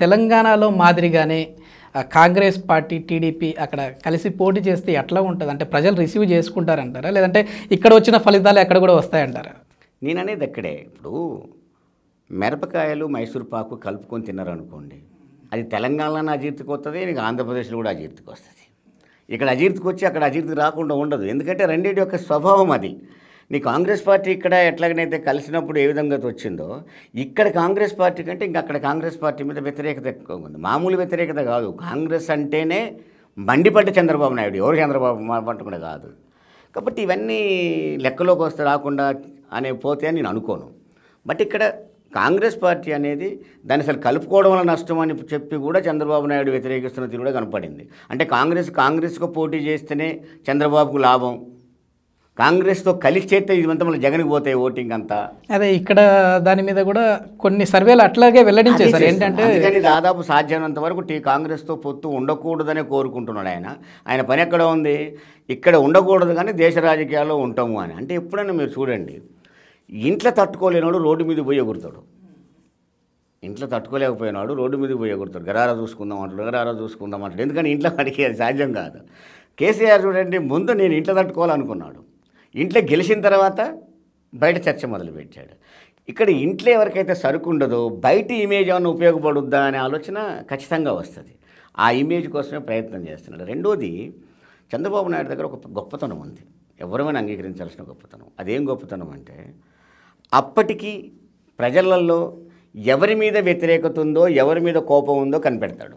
తెలంగాణలో మాదిరిగానే ఆ, కాంగ్రెస్ పార్టీ టీడీపీ అక్కడ కలిసి పోటీ చేస్తే ఎట్లా ఉంటుంది అంటే ప్రజలు రిసీవ్ చేసుకుంటారంటారా లేదంటే ఇక్కడ వచ్చిన ఫలితాలు ఎక్కడ కూడా వస్తాయంటారా నేను అనేది అక్కడే ఇప్పుడు మిరపకాయలు మైసూర్ పాకు కలుపుకొని తిన్నారనుకోండి అది తెలంగాణలో అజీర్తికి వస్తుంది నీకు ఆంధ్రప్రదేశ్లో కూడా అజీర్తికి వస్తుంది ఇక్కడ అజీర్తికి వచ్చి అక్కడ అజీర్తి రాకుండా ఉండదు ఎందుకంటే రెండింటి యొక్క స్వభావం అది నీ కాంగ్రెస్ పార్టీ ఇక్కడ ఎట్లాగనైతే కలిసినప్పుడు ఏ విధంగా వచ్చిందో ఇక్కడ కాంగ్రెస్ పార్టీ కంటే ఇంకా అక్కడ కాంగ్రెస్ పార్టీ మీద వ్యతిరేకత ఎక్కువ ఉంది మామూలు వ్యతిరేకత కాదు కాంగ్రెస్ అంటేనే మండిపడ్డ చంద్రబాబు నాయుడు ఎవరు చంద్రబాబు మా- పట్టకుండా కాదు కాబట్టి ఇవన్నీ లెక్కలోకి వస్తే రాకుండా అనే పోతే అని నేను అనుకోను బట్ ఇక్కడ కాంగ్రెస్ పార్టీ అనేది దాన్ని అసలు కలుపుకోవడం వల్ల నష్టం అని చెప్పి కూడా చంద్రబాబు నాయుడు వ్యతిరేకిస్తున్న తీరు కూడా కనపడింది అంటే కాంగ్రెస్ కాంగ్రెస్కు పోటీ చేస్తేనే చంద్రబాబుకు లాభం కాంగ్రెస్తో కలిసి చేస్తే ఇదంతా మళ్ళీ జగన్కి పోతాయి ఓటింగ్ అంతా అదే ఇక్కడ దాని మీద కూడా కొన్ని సర్వేలు అట్లాగే వెల్లడించేశారు ఏంటంటే అందుకని దాదాపు సాధ్యమైనంత వరకు టీ కాంగ్రెస్తో పొత్తు ఉండకూడదనే కోరుకుంటున్నాడు ఆయన ఆయన పని ఎక్కడ ఉంది ఇక్కడ ఉండకూడదు కానీ దేశ రాజకీయాల్లో ఉంటాము అని అంటే ఎప్పుడైనా మీరు చూడండి ఇంట్లో తట్టుకోలేనాడు రోడ్డు మీద పోయి ఎగురుతాడు ఇంట్లో తట్టుకోలేకపోయినాడు రోడ్డు మీద పోయి ఎగురుతాడు గరారా చూసుకుందాం అంటాడు గరారా చూసుకుందాం అంటాడు ఎందుకని ఇంట్లో వాడికి అది సాధ్యం కాదు కేసీఆర్ చూడండి ముందు నేను ఇంట్లో తట్టుకోవాలనుకున్నాడు ఇంట్లో గెలిచిన తర్వాత బయట చర్చ మొదలుపెట్టాడు ఇక్కడ ఇంట్లో ఎవరికైతే సరుకు ఉండదో బయట ఇమేజ్ ఏమైనా ఉపయోగపడుద్దా అనే ఆలోచన ఖచ్చితంగా వస్తుంది ఆ ఇమేజ్ కోసమే ప్రయత్నం చేస్తున్నాడు రెండోది చంద్రబాబు నాయుడు దగ్గర ఒక గొప్పతనం ఉంది ఎవరైనా అంగీకరించాల్సిన గొప్పతనం అదేం గొప్పతనం అంటే అప్పటికి ప్రజలలో ఎవరి మీద వ్యతిరేకత ఉందో ఎవరి మీద కోపం ఉందో కనిపెడతాడు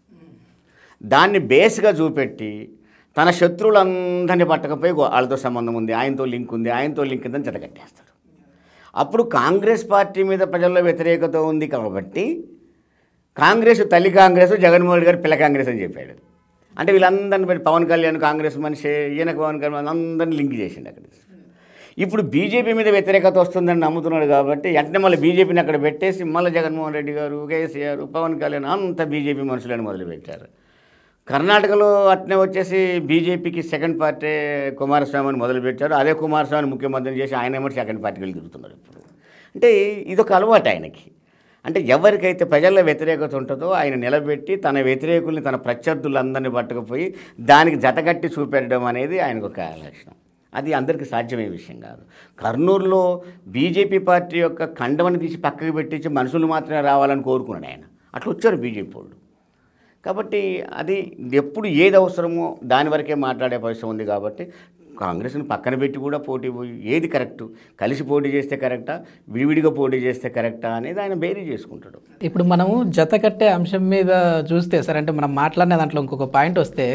దాన్ని బేస్గా చూపెట్టి తన శత్రువులందరినీ పట్టకపోయి గో- వాళ్ళతో సంబంధం ఉంది ఆయనతో లింక్ ఉంది ఆయనతో లింక్ ఉందని జతకట్టేస్తాడు అప్పుడు కాంగ్రెస్ పార్టీ మీద ప్రజల్లో వ్యతిరేకత ఉంది కాబట్టి కాంగ్రెస్ తల్లి కాంగ్రెస్ జగన్మోహన్ రెడ్డి గారు పిల్ల కాంగ్రెస్ అని చెప్పాడు అంటే వీళ్ళందరిని పెట్టి పవన్ కళ్యాణ్ కాంగ్రెస్ మనిషి ఈయనకు పవన్ కళ్యాణ్ అందరిని లింక్ చేసిండు అక్కడ ఇప్పుడు బీజేపీ మీద వ్యతిరేకత వస్తుందని నమ్ముతున్నాడు కాబట్టి వెంటనే మళ్ళీ బీజేపీని అక్కడ పెట్టేసి మళ్ళీ జగన్మోహన్ రెడ్డి గారు కేసీఆర్ పవన్ కళ్యాణ్ అంత బీజేపీ మనుషులని మొదలుపెట్టారు కర్ణాటకలో అట్నే వచ్చేసి బీజేపీకి సెకండ్ పార్టీ కుమారస్వామిని మొదలుపెట్టారు అదే కుమారస్వామిని ముఖ్యమంత్రిని చేసి ఆయన ఏమో సెకండ్ పార్టీకి వెళ్ళి తిరుగుతున్నారు ఇప్పుడు అంటే ఇదొక అలవాటు ఆయనకి అంటే ఎవరికైతే ప్రజల్లో వ్యతిరేకత ఉంటుందో ఆయన నిలబెట్టి తన వ్యతిరేకుల్ని తన ప్రత్యర్థులందరినీ పట్టుకుపోయి దానికి జతగట్టి చూపెట్టడం అనేది ఆయనకు ఒక లక్షణం అది అందరికీ సాధ్యమయ్యే విషయం కాదు కర్నూలులో బీజేపీ పార్టీ యొక్క కండవని తీసి పక్కకి పెట్టించి మనుషులు మాత్రమే రావాలని కోరుకున్నాడు ఆయన అట్లా వచ్చారు బీజేపీ వాళ్ళు కాబట్టి అది ఎప్పుడు ఏది అవసరమో దాని వరకే మాట్లాడే పరిస్థితి ఉంది కాబట్టి కాంగ్రెస్ని పక్కన పెట్టి కూడా పోటీ పోయి ఏది కరెక్టు కలిసి పోటీ చేస్తే కరెక్టా విడివిడిగా పోటీ చేస్తే కరెక్టా అనేది ఆయన బేరీ చేసుకుంటాడు ఇప్పుడు మనము జత కట్టే అంశం మీద చూస్తే సార్ అంటే మనం మాట్లాడిన దాంట్లో ఇంకొక పాయింట్ వస్తే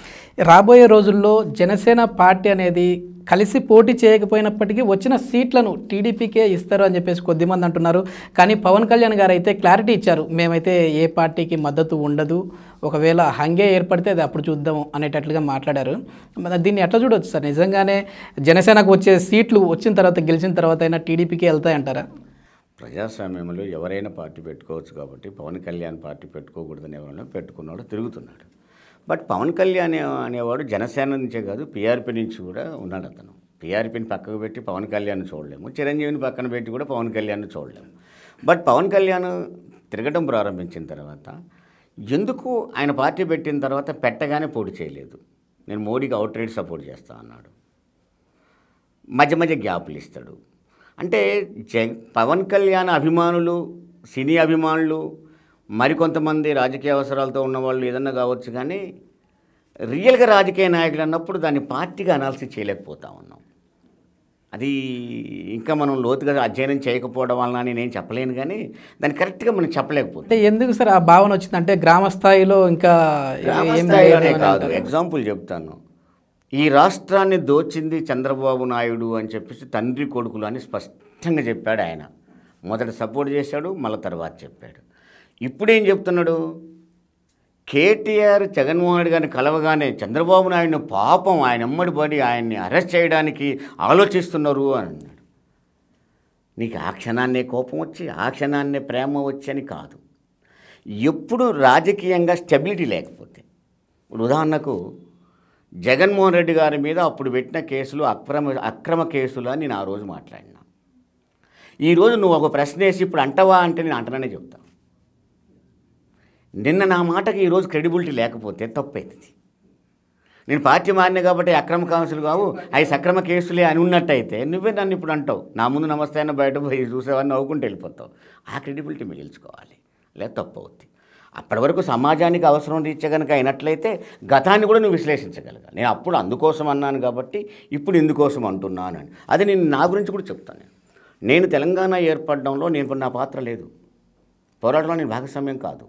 రాబోయే రోజుల్లో జనసేన పార్టీ అనేది కలిసి పోటీ చేయకపోయినప్పటికీ వచ్చిన సీట్లను టీడీపీకే ఇస్తారు అని చెప్పేసి కొద్దిమంది అంటున్నారు కానీ పవన్ కళ్యాణ్ గారు అయితే క్లారిటీ ఇచ్చారు మేమైతే ఏ పార్టీకి మద్దతు ఉండదు ఒకవేళ హంగే ఏర్పడితే అది అప్పుడు చూద్దాం అనేటట్లుగా మాట్లాడారు మరి దీన్ని ఎట్లా చూడవచ్చు సార్ నిజంగానే జనసేనకు వచ్చే సీట్లు వచ్చిన తర్వాత గెలిచిన తర్వాత అయినా టీడీపీకే వెళ్తాయంటారా ప్రజాస్వామ్యంలో ఎవరైనా పార్టీ పెట్టుకోవచ్చు కాబట్టి పవన్ కళ్యాణ్ పార్టీ పెట్టుకోకూడదని ఎవరైనా పెట్టుకున్నాడు తిరుగుతున్నాడు బట్ పవన్ కళ్యాణ్ అనేవాడు జనసేన నుంచే కాదు పీఆర్పీ నుంచి కూడా ఉన్నాడు అతను పీఆర్పీని పక్కకు పెట్టి పవన్ కళ్యాణ్ చూడలేము చిరంజీవిని పక్కన పెట్టి కూడా పవన్ కళ్యాణ్ చూడలేము బట్ పవన్ కళ్యాణ్ తిరగడం ప్రారంభించిన తర్వాత ఎందుకు ఆయన పార్టీ పెట్టిన తర్వాత పెట్టగానే పోటీ చేయలేదు నేను మోడీకి అవుట్ రైట్ సపోర్ట్ చేస్తా అన్నాడు మధ్య మధ్య గ్యాపులు ఇస్తాడు అంటే జ పవన్ కళ్యాణ్ అభిమానులు సినీ అభిమానులు మరికొంతమంది రాజకీయ అవసరాలతో ఉన్నవాళ్ళు ఏదన్నా కావచ్చు కానీ రియల్గా రాజకీయ నాయకుడు అన్నప్పుడు దాన్ని పార్టీగా అనాలిసిస్ చేయలేకపోతా ఉన్నాం అది ఇంకా మనం లోతుగా అధ్యయనం చేయకపోవడం వలన అని నేను చెప్పలేను కానీ దాన్ని కరెక్ట్గా మనం చెప్పలేకపోతే అంటే ఎందుకు సార్ ఆ భావన వచ్చింది అంటే గ్రామ స్థాయిలో ఇంకా గ్రామ ఏం స్థాయిలోనే లేదు కాదు అని ఎగ్జాంపుల్ చెప్తాను ఈ రాష్ట్రాన్ని దోచింది చంద్రబాబు నాయుడు అని చెప్పేసి తండ్రి కొడుకులు అని స్పష్టంగా చెప్పాడు ఆయన మొదట సపోర్ట్ చేశాడు మళ్ళీ తర్వాత చెప్పాడు ఇప్పుడేం చెప్తున్నాడు కేటీఆర్ జగన్మోహన్ రెడ్డి గారిని కలవగానే చంద్రబాబు నాయుడిని పాపం ఆయన ఎమ్మడి పడి ఆయన్ని అరెస్ట్ చేయడానికి ఆలోచిస్తున్నారు అని అన్నాడు నీకు ఆ క్షణాన్నే కోపం వచ్చి ఆ క్షణాన్నే ప్రేమ వచ్చి అని కాదు ఎప్పుడు రాజకీయంగా స్టెబిలిటీ లేకపోతే ఇప్పుడు ఉదాహరణకు జగన్మోహన్ రెడ్డి గారి మీద అప్పుడు పెట్టిన కేసులు అక్రమ అక్రమ కేసులు అని నేను ఆ రోజు మాట్లాడినా ఈరోజు నువ్వు ఒక ప్రశ్న వేసి ఇప్పుడు అంటవా అంటే నేను అంటననే చెప్తాను నిన్న నా మాటకి ఈరోజు క్రెడిబిలిటీ లేకపోతే తప్పు అవుతుంది నేను పార్టీ మారిన కాబట్టి అక్రమ కౌన్సిల్ కావు అవి సక్రమ కేసులే అని ఉన్నట్టయితే నువ్వే నన్ను ఇప్పుడు అంటావు నా ముందు నమస్తే అన్న బయట పోయి చూసేవాడిని నవ్వుకుంటూ వెళ్ళిపోతావు ఆ క్రెడిబిలిటీ మిగిల్చుకోవాలి లేదా తప్పు అవుద్ది అప్పటి వరకు సమాజానికి అవసరం రీత్యా కనుక అయినట్లయితే గతాన్ని కూడా నువ్వు విశ్లేషించగలగాలి నేను అప్పుడు అందుకోసం అన్నాను కాబట్టి ఇప్పుడు ఇందుకోసం అంటున్నాను అని అది నేను నా గురించి కూడా చెప్తాను నేను. నేను తెలంగాణ ఏర్పడడంలో నేను నా పాత్ర లేదు పోరాటంలో నేను భాగస్వామ్యం కాదు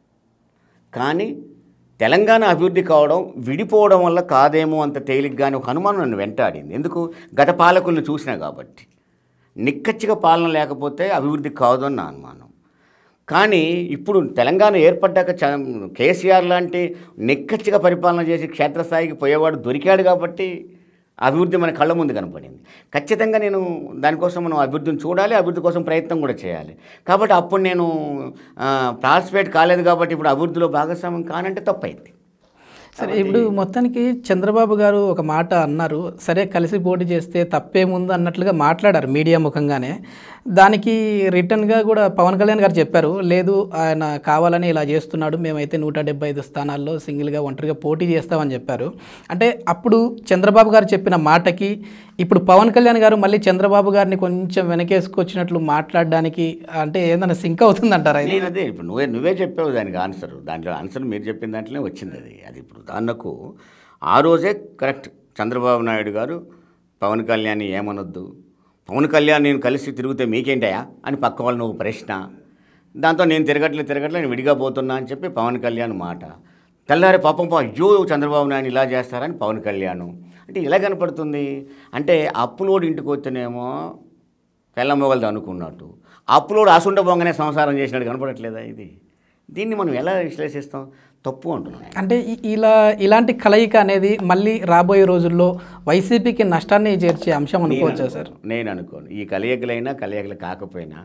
కానీ తెలంగాణ అభివృద్ధి కావడం విడిపోవడం వల్ల కాదేమో అంత తేలిగ్గానే ఒక అనుమానం నన్ను వెంటాడింది ఎందుకు గత పాలకులను చూసినా కాబట్టి నిక్కచ్చిగా పాలన లేకపోతే అభివృద్ధి కాదు అని నా అనుమానం కానీ ఇప్పుడు తెలంగాణ ఏర్పడ్డాక చ కేసీఆర్ లాంటి నిక్కచ్చిగా పరిపాలన చేసి క్షేత్రస్థాయికి పోయేవాడు దొరికాడు కాబట్టి అభివృద్ధి మన కళ్ళ ముందు కనపడింది ఖచ్చితంగా నేను దానికోసం మనం అభివృద్ధిని చూడాలి అభివృద్ధి కోసం ప్రయత్నం కూడా చేయాలి కాబట్టి అప్పుడు నేను పార్టిసిపేట్ కాలేదు కాబట్టి ఇప్పుడు అభివృద్ధిలో భాగస్వామ్యం కానంటే తప్పైంది సరే ఇప్పుడు మొత్తానికి చంద్రబాబు గారు ఒక మాట అన్నారు సరే కలిసి పోటీ చేస్తే తప్పేముంది అన్నట్లుగా మాట్లాడారు మీడియా ముఖంగానే దానికి రిటర్న్గా కూడా పవన్ కళ్యాణ్ గారు చెప్పారు లేదు ఆయన కావాలని ఇలా చేస్తున్నాడు మేమైతే నూట డెబ్బై ఐదు స్థానాల్లో సింగిల్గా ఒంటరిగా పోటీ చేస్తామని చెప్పారు అంటే అప్పుడు చంద్రబాబు గారు చెప్పిన మాటకి ఇప్పుడు పవన్ కళ్యాణ్ గారు మళ్ళీ చంద్రబాబు గారిని కొంచెం వెనకేసుకొచ్చినట్లు మాట్లాడడానికి అంటే ఏదైనా సింక్ అవుతుందంటారా ఇది నేను అదే ఇప్పుడు నువ్వే నువ్వే చెప్పావు దానికి ఆన్సర్ దాంట్లో ఆన్సర్ మీరు చెప్పిన దాంట్లోనే వచ్చింది అది అది ఇప్పుడు ఉదాహరణకు ఆ రోజే కరెక్ట్ చంద్రబాబు నాయుడు గారు పవన్ కళ్యాణ్ ఏమనొద్దు పవన్ కళ్యాణ్ నేను కలిసి తిరిగితే మీకేంటయా అని పక్క వాళ్ళని ఒక ప్రశ్న దాంతో నేను తిరగట్లే తిరగట్లే నేను విడిగా పోతున్నా అని చెప్పి పవన్ కళ్యాణ్ మాట తెల్లారి పాపం పా అయ్యో చంద్రబాబు నాయుడు ఇలా చేస్తారని పవన్ కళ్యాణ్ అంటే ఇలా కనపడుతుంది అంటే అప్పులోడు ఇంటికి వస్తేనేమో పెళ్ళమ్మగలదు అనుకున్నట్టు అప్పులోడు అసుండ బొంగనే సంసారం చేసినట్టు కనపడట్లేదా ఇది దీన్ని మనం ఎలా విశ్లేషిస్తాం తప్పు అంటున్నాను అంటే ఇ- ఇలా ఇలాంటి కలయిక అనేది మళ్ళీ రాబోయే రోజుల్లో వైసీపీకి నష్టాన్ని చేర్చే అంశం అనుకోవచ్చా సార్ నేను అనుకోను ఈ కలయికలైనా కలయికలు కాకపోయినా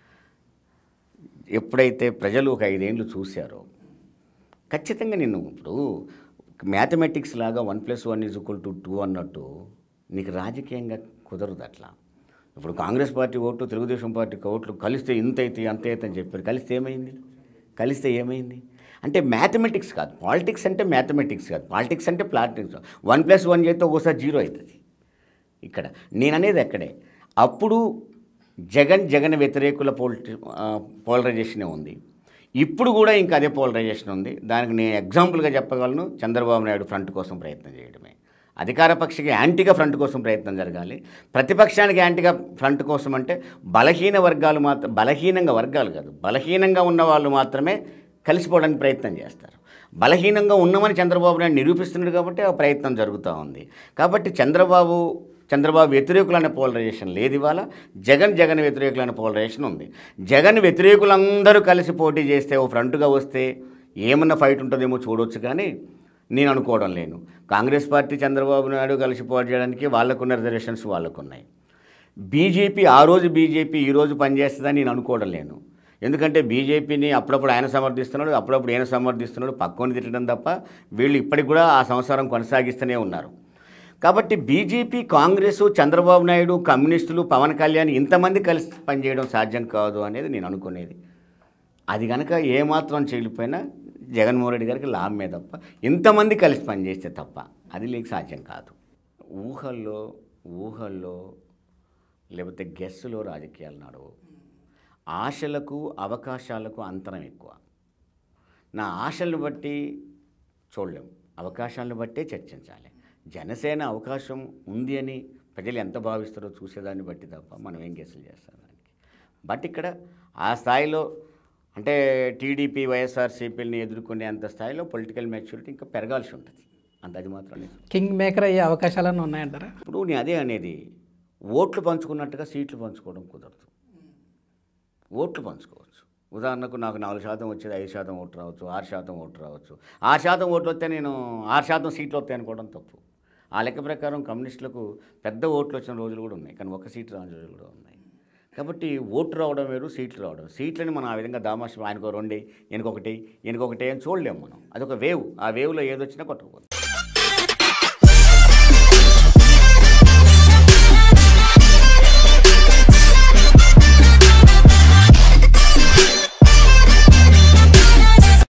ఎప్పుడైతే ప్రజలు ఒక ఐదేండ్లు చూశారో ఖచ్చితంగా నేను ఇప్పుడు మ్యాథమెటిక్స్ లాగా one plus one is equal to two అన్నట్టు నీకు రాజకీయంగా కుదరదు అట్లా ఇప్పుడు కాంగ్రెస్ పార్టీ ఓట్లు తెలుగుదేశం పార్టీ ఓట్లు కలిస్తే ఇంత అయితే అంత అయితే అని చెప్పారు కలిస్తే ఏమైంది కలిస్తే ఏమైంది అంటే మ్యాథమెటిక్స్ కాదు పాలిటిక్స్ అంటే మ్యాథమెటిక్స్ కాదు పాలిటిక్స్ అంటే ప్లాటిక్స్ వన్ ప్లస్ వన్ చేస్తే ఒకసారి జీరో అవుతుంది ఇక్కడ నేను అనేది అక్కడే అప్పుడు జగన్ జగన్ వ్యతిరేకుల పోలిటి పోలరైజేషనే ఉంది ఇప్పుడు కూడా ఇంకా అదే పోలరైజేషన్ ఉంది దానికి నేను ఎగ్జాంపుల్గా చెప్పగలను చంద్రబాబు నాయుడు ఫ్రంట్ కోసం ప్రయత్నం చేయడమే అధికార పక్షికి యాంటీగా ఫ్రంట్ కోసం ప్రయత్నం జరగాలి ప్రతిపక్షానికి యాంటీగా ఫ్రంట్ కోసం అంటే బలహీన వర్గాలు మాత్రం బలహీనంగా వర్గాలు కాదు బలహీనంగా ఉన్న వాళ్ళు మాత్రమే కలిసిపోవడానికి ప్రయత్నం చేస్తారు బలహీనంగా ఉన్నామని చంద్రబాబు నాయుడు నిరూపిస్తున్నాడు కాబట్టి ఆ ప్రయత్నం జరుగుతూ ఉంది కాబట్టి చంద్రబాబు చంద్రబాబు వ్యతిరేకులనే పోలరైజేషన్ లేదు ఇవాళ జగన్ జగన్ వ్యతిరేకులైన పోలరైజేషన్ ఉంది జగన్ వ్యతిరేకులందరూ కలిసి పోటీ చేస్తే ఓ ఫ్రంట్గా వస్తే ఏమన్నా ఫైట్ ఉంటుందేమో చూడొచ్చు కానీ నేను అనుకోవడం లేను కాంగ్రెస్ పార్టీ చంద్రబాబు నాయుడు కలిసి పోటీ చేయడానికి వాళ్ళకున్న రిజర్వేషన్స్ వాళ్ళకున్నాయి బీజేపీ ఆ రోజు బీజేపీ ఈ రోజు పనిచేస్తుందని నేను అనుకోవడం లేను ఎందుకంటే బీజేపీని అప్పుడప్పుడు ఆయన సమర్థిస్తున్నాడు అప్పుడప్పుడు ఆయన సమర్థిస్తున్నాడు పక్కని తిట్టడం తప్ప వీళ్ళు ఇప్పటికి కూడా ఆ సంసారం కొనసాగిస్తూనే ఉన్నారు కాబట్టి బీజేపీ కాంగ్రెస్ చంద్రబాబు నాయుడు కమ్యూనిస్టులు పవన్ కళ్యాణ్ ఇంతమంది కలిసి పనిచేయడం సాధ్యం కాదు అనేది నేను అనుకునేది అది కనుక ఏమాత్రం చేయలేకపోయినా జగన్మోహన్ రెడ్డి గారికి లాభమే తప్ప ఇంతమంది కలిసి పనిచేస్తే తప్ప అది లేక సాధ్యం కాదు ఊహల్లో ఊహల్లో లేకపోతే గెస్సులో రాజకీయాలు నడవు ఆశలకు అవకాశాలకు అంతరం ఎక్కువ నా ఆశలను బట్టి చూడలేం అవకాశాలను బట్టే చర్చించాలి జనసేన అవకాశం ఉంది అని ప్రజలు ఎంత భావిస్తారో చూసేదాన్ని బట్టి తప్ప మనం ఏం గెస్సులు చేస్తాం దానికి బట్ ఇక్కడ ఆ స్థాయిలో అంటే టీడీపీ వైఎస్ఆర్సీపీని ఎదుర్కొనే అంత స్థాయిలో పొలిటికల్ మెచ్యూరిటీ ఇంకా పెరగాల్సి ఉంటుంది అంత అది మాత్రం నిజం. కింగ్ మేకర్ అయ్యే అవకాశాలను ఉన్నాయంటారా ఇప్పుడు నేను అదే అనేది ఓట్లు పంచుకున్నట్టుగా సీట్లు పంచుకోవడం కుదరదు ఓట్లు పంచుకోవచ్చు ఉదాహరణకు నాకు నాలుగు శాతం వచ్చేది ఐదు శాతం ఓటు రావచ్చు ఆరు శాతం ఓటు రావచ్చు ఆరు శాతం ఓట్లు వస్తే నేను ఆరు శాతం సీట్లు వస్తాయి అనుకోవడం తప్పు ఆ లెక్క ప్రకారం కమ్యూనిస్టులకు పెద్ద ఓట్లు వచ్చిన రోజులు కూడా ఉన్నాయి కానీ ఒక సీట్ రాని రోజులు కూడా ఉన్నాయి కాబట్టి ఓటు రావడం వేరు సీట్లు రావడం సీట్లని మనం ఆ విధంగా దామాష ఆయనకో రెండు ఈయనకొకటి ఈయనకొకటి అని చూడలేము మనం అదొక వేవ్ ఆ వేవ్లో ఏదొచ్చినా కొట్టకపోతుంది